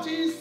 ചാച്ചീസ്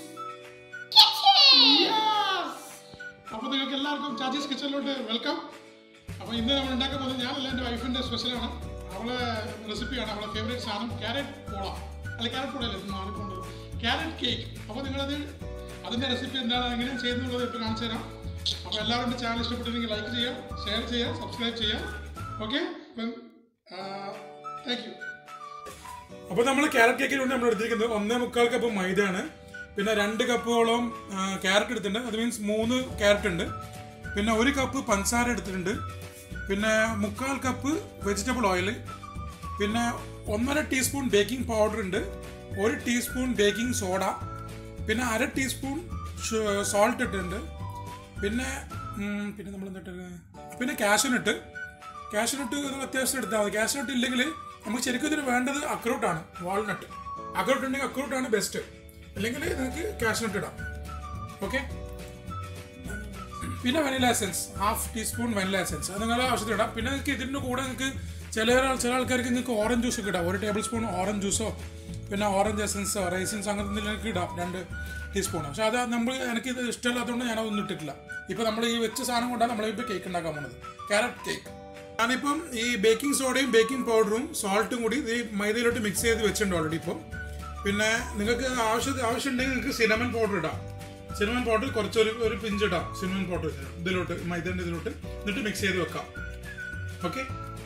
അപ്പോൾ നിങ്ങൾക്ക് എല്ലാവർക്കും ചാച്ചീസ് കിച്ചണിലോട്ട് വെൽക്കം അപ്പോൾ ഇന്ന് നമ്മൾ ഉണ്ടാക്കാൻ പോകുന്നത് ഞാനല്ല എൻ്റെ വൈഫിൻ്റെ സ്പെഷ്യലാണ് അവളെ റെസിപ്പിയാണ് അവളെ ഫേവറേറ്റ് സാധനം ക്യാരറ്റ് പോള അല്ല ക്യാരറ്റ് പോള അല്ലേ മാറിക്കൊണ്ട് ക്യാരറ്റ് കേക്ക് അപ്പോൾ നിങ്ങളത് അതിൻ്റെ റെസിപ്പി എന്താണ് എങ്ങനെ ചെയ്യുന്നുള്ളത് ഇപ്പോൾ കാണിച്ചു തരാം അപ്പോൾ എല്ലാവരും എൻ്റെ ചാനൽ ഇഷ്ടപ്പെട്ടിട്ടുണ്ടെങ്കിൽ ലൈക്ക് ചെയ്യാം ഷെയർ ചെയ്യാം സബ്സ്ക്രൈബ് ചെയ്യാം ഓക്കെ അപ്പം താങ്ക് യു അപ്പോൾ നമ്മൾ ക്യാരറ്റ് കേക്കിന് വേണ്ടി നമ്മൾ എടുത്തിരിക്കുന്നത് ഒന്നേ മുക്കാൽ കപ്പ് മൈദയാണ് പിന്നെ രണ്ട് കപ്പോളം ക്യാരറ്റ് എടുത്തിട്ടുണ്ട് അത് മീൻസ് മൂന്ന് ക്യാരറ്റ് ഉണ്ട് പിന്നെ ഒരു കപ്പ് പഞ്ചസാര എടുത്തിട്ടുണ്ട് പിന്നെ മുക്കാൽ കപ്പ് വെജിറ്റബിൾ ഓയിൽ പിന്നെ ഒന്നര ടീസ്പൂൺ ബേക്കിംഗ് പൗഡർ ഉണ്ട് ഒരു ടീസ്പൂൺ ബേക്കിംഗ് സോഡ പിന്നെ അര ടീസ്പൂൺ സോൾട്ട് ഇട്ടിട്ടുണ്ട് പിന്നെ ഉം, പിന്നെ നമ്മൾ എന്നിട്ട് പിന്നെ കാഷ്യൂനട്ട് കാഷ്യൂനട്ട് നിങ്ങൾ അത്യാവശ്യം എടുത്താൽ മതി കാഷ്യൂനട്ട് ഇല്ലെങ്കിൽ നമുക്ക് ശരിക്കും ഇതിന് വേണ്ടത് അക്രൂട്ടാണ് വാൾനട്ട് അക്രൂട്ട് ഉണ്ടെങ്കിൽ അക്രൂട്ടാണ് ബെസ്റ്റ് അല്ലെങ്കിൽ നിങ്ങൾക്ക് കാഷ്യൂനട്ട് ഇടാം ഓക്കെ പിന്നെ vanilla essence half teaspoon vanilla essence അത് നിങ്ങളുടെ ആവശ്യത്തിന് ഇടാം പിന്നെ നിങ്ങൾക്ക് ഇതിൻ്റെ കൂടെ നിങ്ങൾക്ക് ചില ചില ആൾക്കാർക്ക് നിങ്ങൾക്ക് ഓറഞ്ച് ജ്യൂസ് ഒക്കെ ഇടാം ഒരു ടേബിൾ സ്പൂൺ ഓറഞ്ച് ജ്യൂസോ പിന്നെ ഓറഞ്ച് എസൻസോ റൈസിൻസ് അങ്ങനത്തെ എന്തെങ്കിലും നിങ്ങൾക്ക് ഇടാം രണ്ട് ടീസ്പൂൺ പക്ഷെ അത് നമ്മൾ എനിക്ക് ഇത് ഇഷ്ടമില്ലാത്തതുകൊണ്ട് ഞാനതൊന്നും ഇട്ടിട്ടില്ല ഇപ്പം നമ്മൾ ഈ വെച്ച സാധനം കൊണ്ടാണ് നമ്മളിപ്പോൾ കേക്ക് ഉണ്ടാക്കാൻ പോകുന്നത് ക്യാരറ്റ് കേക്ക് ഞാനിപ്പം ഈ ബേക്കിംഗ് സോഡയും ബേക്കിംഗ് പൗഡറും സോൾട്ടും കൂടി ഈ മൈദയിലോട്ട് മിക്സ് ചെയ്ത് വെച്ചിട്ടുണ്ട് ഓൾറെഡി ഇപ്പം പിന്നെ നിങ്ങൾക്ക് ആവശ്യം ആവശ്യമുണ്ടെങ്കിൽ നിങ്ങൾക്ക് സിനമൻ പൗഡർ ഇടാം സിനമൻ പൗഡർ കുറച്ചൊരു ഒരു പിഞ്ച് ഇടാം സിനമൻ പൗഡർ ഇതിലോട്ട് മൈദൻ്റെ ഇതിലോട്ട് എന്നിട്ട് മിക്സ് ചെയ്ത് വെക്കാം ഓക്കെ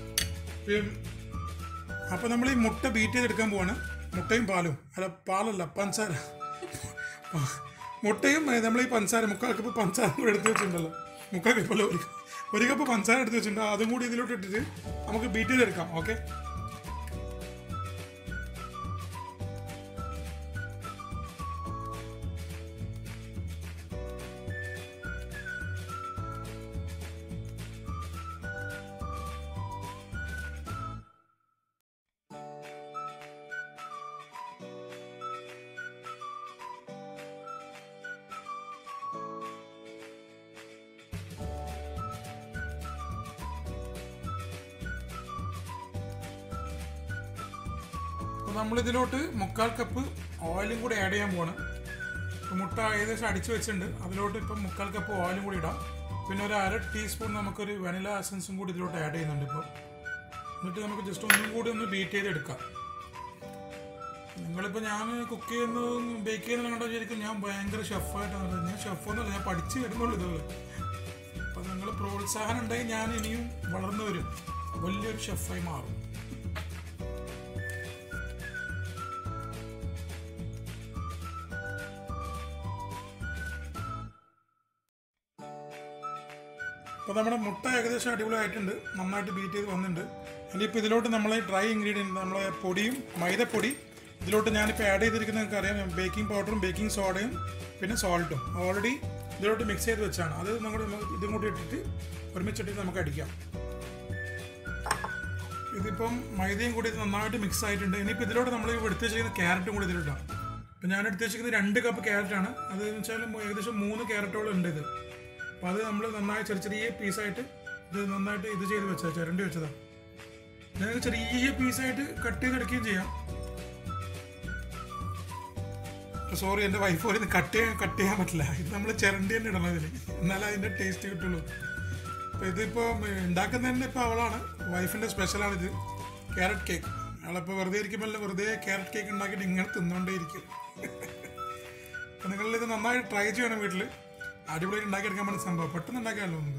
അപ്പോൾ നമ്മൾ ഈ മുട്ട ബീറ്റ് ചെയ്തെടുക്കാൻ പോവാണ് മുട്ടയും പാലും അല്ല പാലല്ല പഞ്ചസാര മുട്ടയും നമ്മൾ ഈ പഞ്ചസാര മുക്കാൽ കപ്പ് പഞ്ചസാര കൂടെ എടുത്ത് വെച്ചിട്ടുണ്ടല്ലോ മുക്കാൽ കപ്പല്ല ഒരു ഒരു കപ്പ് പഞ്ചസാര എടുത്ത് വെച്ചിട്ടുണ്ട് അതും കൂടി ഇതിലോട്ട് ഇട്ടിട്ട് നമുക്ക് ബീറ്റ് ചെയ്തെടുക്കാം ഓക്കെ അപ്പോൾ നമ്മളിതിലോട്ട് മുക്കാൽ കപ്പ് ഓയിലും കൂടി ആഡ് ചെയ്യാൻ പോവാണ് അപ്പോൾ മുട്ട ഏകദേശം അടിച്ചു വെച്ചിട്ടുണ്ട് അതിലോട്ട് ഇപ്പം മുക്കാൽ കപ്പ് ഓയിലും കൂടി ഇടാം പിന്നെ ഒരു അര ടീസ്പൂൺ നമുക്കൊരു വെനില എസൻസും കൂടി ഇതിലോട്ട് ആഡ് ചെയ്യുന്നുണ്ട് ഇപ്പോൾ എന്നിട്ട് നമുക്ക് ജസ്റ്റ് ഒന്നും കൂടി ഒന്ന് ബീറ്റ് ചെയ്തെടുക്കാം നിങ്ങളിപ്പോൾ ഞാൻ കുക്ക് ചെയ്യുന്ന ബേക്ക് ചെയ്യുന്ന കണ്ടാൽ ശരിക്കും ഞാൻ ഭയങ്കര ഷെഫായിട്ടാണ് ഞാൻ ഷെഫൊന്നുമല്ല ഞാൻ പഠിച്ച് വരുന്നുള്ളൂ ഇതുപോലെ അപ്പോൾ നിങ്ങൾ പ്രോത്സാഹനം ഉണ്ടെങ്കിൽ ഞാൻ ഇനിയും വളർന്നു വരും വലിയൊരു ഷെഫായി മാറും അപ്പോൾ നമ്മുടെ മുട്ട ഏകദേശം അടിപൊളിയായിട്ടുണ്ട് നന്നായിട്ട് ബീറ്റ് ചെയ്ത് വന്നിട്ടുണ്ട് ഇനിയിപ്പോൾ ഇതിലോട്ട് നമ്മൾ ഡ്രൈ ഇൻഗ്രീഡിയൻറ്റ് നമ്മളെ പൊടിയും മൈദപ്പൊടി ഇതിലോട്ട് ഞാനിപ്പോൾ ആഡ് ചെയ്തിരിക്കുന്നത് നിങ്ങൾക്ക് അറിയാം ബേക്കിംഗ് പൗഡറും ബേക്കിംഗ് സോഡയും പിന്നെ സോൾട്ടും ഓൾറെഡി ഇതിലോട്ട് മിക്സ് ചെയ്ത് വെച്ചാണ് അത് നമ്മൾ ഇതും കൂടി ഇട്ടിട്ട് ഒരുമിച്ചിട്ട് നമുക്ക് അടിക്കാം ഇതിപ്പം മൈദയും കൂടി ഇത് നന്നായിട്ട് മിക്സ് ആയിട്ടുണ്ട് ഇനിയിപ്പോൾ ഇതിലോട്ട് നമ്മൾ എടുത്ത് വെച്ചിരിക്കുന്ന ക്യാരറ്റും കൂടി ഇതിലിടാം ഇപ്പം ഞാൻ എടുത്ത് വെച്ചിരിക്കുന്നത് രണ്ട് കപ്പ് ക്യാരറ്റാണ് അത് എന്ന് വെച്ചാൽ ഏകദേശം മൂന്ന് ക്യാരറ്റോളം ഉണ്ട് ഇത് അപ്പോൾ അത് നമ്മൾ നന്നായി ചെറിയ ചെറിയ പീസായിട്ട് ഇത് നന്നായിട്ട് ഇത് ചെയ്ത് വെച്ചാൽ ചിരണ്ടി വെച്ചതാണ് നിങ്ങൾക്ക് ചെറിയ പീസായിട്ട് കട്ട് ചെയ്തെടുക്കുകയും ചെയ്യാം സോറി എൻ്റെ വൈഫ് പറയുന്നത് കട്ട് ചെയ്യാൻ കട്ട് ചെയ്യാൻ പറ്റില്ല ഇത് നമ്മൾ ചിരണ്ടി തന്നെ ഇടണം ഇതിൽ എന്നാലേ അതിൻ്റെ ടേസ്റ്റ് കിട്ടുള്ളൂ അപ്പോൾ ഇതിപ്പോൾ ഉണ്ടാക്കുന്നതിൻ്റെ ഇപ്പോൾ അവളാണ് വൈഫിൻ്റെ സ്പെഷ്യലാണിത് ക്യാരറ്റ് കേക്ക് അവളിപ്പോൾ വെറുതെ ഇരിക്കുമ്പോൾ വെറുതെ ക്യാരറ്റ് കേക്ക് ഉണ്ടാക്കിയിട്ട് ഇങ്ങനെ തിന്നുകൊണ്ടേ ഇരിക്കും അപ്പോൾ നിങ്ങളിത് നന്നായി ട്രൈ ചെയ്യണം വീട്ടിൽ അടിപൊളിയായിട്ട് ഉണ്ടാക്കിയെടുക്കാൻ പറ്റുന്ന സംഭവം പെട്ടെന്ന് ഉണ്ടാക്കാമല്ലോ നമുക്ക്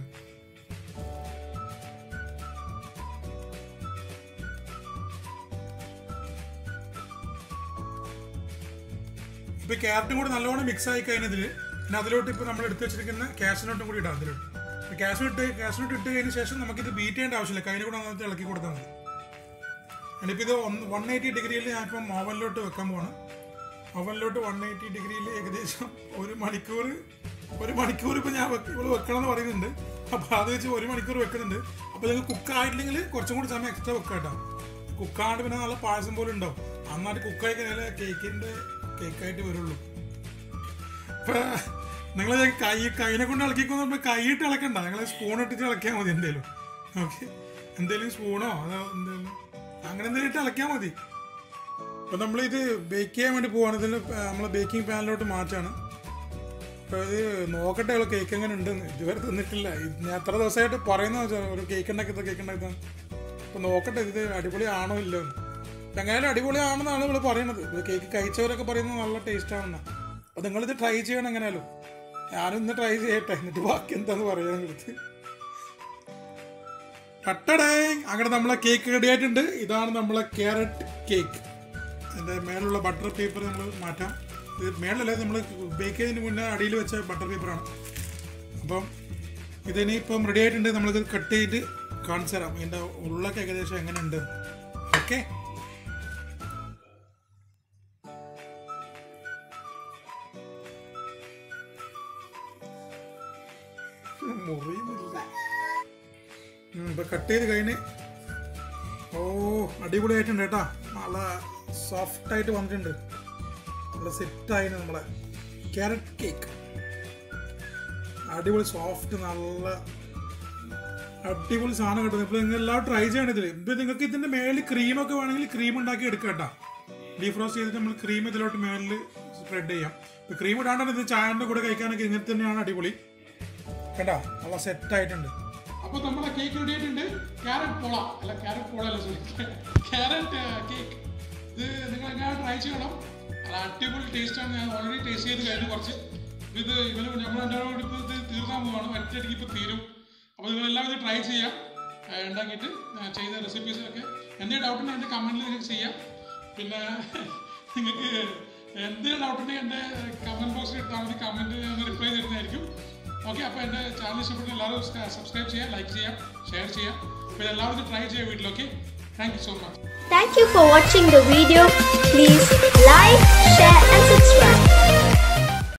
ഇപ്പൊ ക്യാരറ്റും കൂടി നല്ലോണം മിക്സ് ആയി കഴിഞ്ഞതിൽ പിന്നെ അതിലോട്ട് ഇപ്പൊ നമ്മൾ എടുത്ത് വെച്ചിരിക്കുന്ന കാഷ്നട്ടും കൂടി ഇടാം അതിലോട്ട് കാഷ്നട്ട് കാഷ്നട്ട് ഇട്ട് കഴിഞ്ഞ ശേഷം നമുക്കിത് ബീറ്റ് ചെയ്യേണ്ട ആവശ്യമില്ല കയ്യിൽ കൂടെ നന്നായിട്ട് ഇളക്കി കൊടുത്താൽ മതി എന്നിപ്പോൾ ഇത് വൺ എയ്റ്റി ഡിഗ്രിയിൽ ഞാനിപ്പം ഓവനിലോട്ട് വെക്കാൻ പോവാണ് ഓവനിലോട്ട് വൺ എയ്റ്റി ഡിഗ്രിയിൽ ഏകദേശം ഒരു മണിക്കൂർ ഒരു മണിക്കൂർ ഇപ്പം ഞാൻ വെക്ക- ഇവള് വെക്കണം എന്ന് പറയുന്നുണ്ട് അപ്പോൾ അത് വെച്ച് ഒരു മണിക്കൂർ വെക്കുന്നുണ്ട് അപ്പോൾ നിങ്ങൾക്ക് കുക്ക് ആയിട്ടില്ലെങ്കിൽ കുറച്ചും കൂടി സമയം എക്സ്ട്രാ വെക്കാം കേട്ടോ കുക്കാണ്ട് പിന്നെ നല്ല പായസം പോലെ ഉണ്ടാവും നന്നായിട്ട് കുക്കായി കഴിഞ്ഞാൽ കേക്കിൻ്റെ കേക്കായിട്ട് വരുള്ളൂ ഇപ്പം നിങ്ങൾ കൈ കൈനെ കൊണ്ട് ഇളക്കിക്കൊന്നും കൈയിട്ട് ഇളക്കണ്ട നിങ്ങൾ സ്പൂൺ ഇട്ടിട്ട് ഇളക്കിയാൽ മതി എന്തേലും ഓക്കെ എന്തേലും സ്പൂണോ അതോ എന്തേലും അങ്ങനെ എന്തെങ്കിലും ഇട്ട് ഇളക്കിയാൽ മതി അപ്പോൾ നമ്മളിത് ബേക്ക് ചെയ്യാൻ വേണ്ടി പോവാണ് ഇതിൽ നമ്മൾ ബേക്കിംഗ് പാനിലോട്ട് മാറ്റാണ് അപ്പോൾ ഇത് നോക്കട്ടെ ഉള്ള കേക്ക് എങ്ങനെ ഉണ്ടെന്ന് ഇതുവരെ തിന്നിട്ടില്ല ഇത് ഞാൻ എത്ര ദിവസമായിട്ട് പറയുന്ന വെച്ചാൽ ഒരു കേക്ക് ഉണ്ടാക്കിയത് കേക്ക് ഉണ്ടാക്കിയത് അപ്പോൾ നോക്കട്ടെ ഇത് അടിപൊളി ആണോ ഇല്ലോ എന്ന് എങ്ങനെയാലും അടിപൊളി ആണെന്നാണ് നമ്മൾ പറയുന്നത് ഇത് കേക്ക് കഴിച്ചവരൊക്കെ പറയുന്നത് നല്ല ടേസ്റ്റ് ആണെന്നാണ് അപ്പോൾ നിങ്ങളിത് ട്രൈ ചെയ്യണം എങ്ങനെയാലും ഞാനും ഇന്ന് ട്രൈ ചെയ്യട്ടെ എന്നിട്ട് ബാക്കി എന്താന്ന് പറയാൻ നിങ്ങളത് കട്ടടേ അങ്ങനെ നമ്മളെ കേക്ക് റെഡി ആയിട്ടുണ്ട് ഇതാണ് നമ്മളെ ക്യാരറ്റ് കേക്ക് അതിൻ്റെ മേലുള്ള ബട്ടർ പേപ്പർ നമ്മൾ മാറ്റാം ഇത് മേളല്ല നമ്മൾ ബേക്ക് ചെയ്തതിന് മുന്നേ അടിയിൽ വെച്ച ബട്ടർ പേപ്പറാണ് അപ്പം ഇതിനി ഇപ്പം റെഡി ആയിട്ടുണ്ട് നമ്മളിത് കട്ട് ചെയ്ത് കാണിച്ചു തരാം ഇതിൻ്റെ ഉള്ളൊക്കെ ഏകദേശം എങ്ങനെയുണ്ട് ഓക്കെ മുറിയുന്നില്ല ഇപ്പൊ കട്ട് ചെയ്ത് കഴിഞ്ഞ് ഓ അടിപൊളിയായിട്ടുണ്ട് കേട്ടോ നല്ല സോഫ്റ്റ് ആയിട്ട് വന്നിട്ടുണ്ട് നല്ല സെറ്റ് ആയിരുന്നു നമ്മളെ ക്യാരറ്റ് കേക്ക് അടിപൊളി സോഫ്റ്റ് നല്ല അടിപൊളി സാധനം കിട്ടുന്നത് ഇപ്പോൾ നിങ്ങൾ എല്ലാവരും ട്രൈ ചെയ്യണം ഇതിൽ ഇപ്പം നിങ്ങൾക്ക് ഇതിൻ്റെ മേളിൽ ക്രീമൊക്കെ വേണമെങ്കിൽ ക്രീം ഉണ്ടാക്കി എടുക്കാം കേട്ടോ ഡീഫ്രോസ്റ്റ് ചെയ്തിട്ട് നമ്മൾ ക്രീം ഇതിലോട്ട് മേളിൽ സ്പ്രെഡ് ചെയ്യാം ഇപ്പം ക്രീം ഇടാണ്ടാണ് ഇത് ചായൻ്റെ കൂടെ കഴിക്കാനൊക്കെ ഇങ്ങനെ തന്നെയാണ് അടിപൊളി കേട്ടോ നല്ല സെറ്റ് ആയിട്ടുണ്ട് അപ്പോൾ നമ്മുടെ കേക്ക് റെഡി ആയിട്ടുണ്ട് ക്യാരറ്റ് പോള അല്ല ക്യാരറ്റ് പോള അല്ല സോറി ക്യാരറ്റ് കേക്ക് ഇത് നിങ്ങൾ എങ്ങനെ ട്രൈ ചെയ്യണം അത് അടിപൊളി ടേസ്റ്റ് ആണ് ഞാൻ ഓൾറെഡി ടേസ്റ്റ് ചെയ്ത് കഴിഞ്ഞു കുറച്ച് ഇത് ഇവന് നമ്മൾ എല്ലാവരും ഇപ്പോൾ ഇത് തീർക്കാൻ പോവാണ് ഒറ്റയടിക്ക് ഇപ്പോൾ തീരും അപ്പോൾ നിങ്ങൾ എല്ലാവരും ഇത് ട്രൈ ചെയ്യാം ആ, ഉണ്ടാക്കിയിട്ട് ഞാൻ ചെയ്ത റെസിപ്പീസൊക്കെ എന്തെങ്കിലും ഡൗട്ട് ഉണ്ടെങ്കിൽ എൻ്റെ കമൻറ്റിൽ നിങ്ങൾക്ക് ചെയ്യാം പിന്നെ നിങ്ങൾക്ക് എന്തെങ്കിലും ഡൗട്ട് ഉണ്ടെങ്കിൽ എൻ്റെ കമൻറ്റ് ബോക്സിൽ ഇട്ടാൽ മതി കമൻറ്റ് ഞാൻ റിപ്ലൈ തരുന്നതായിരിക്കും ഓക്കെ അപ്പോൾ എൻ്റെ ചാനൽ ഇഷ്ടപ്പെട്ട എല്ലാവരും സബ്സ്ക്രൈബ് ചെയ്യുക ലൈക്ക് ചെയ്യുക ഷെയർ ചെയ്യുക പിന്നെ എല്ലാവരും ഇത് ട്രൈ ചെയ്യുക വീട്ടിൽ okay thank you so much Thank you for watching the video. Please like, share and subscribe.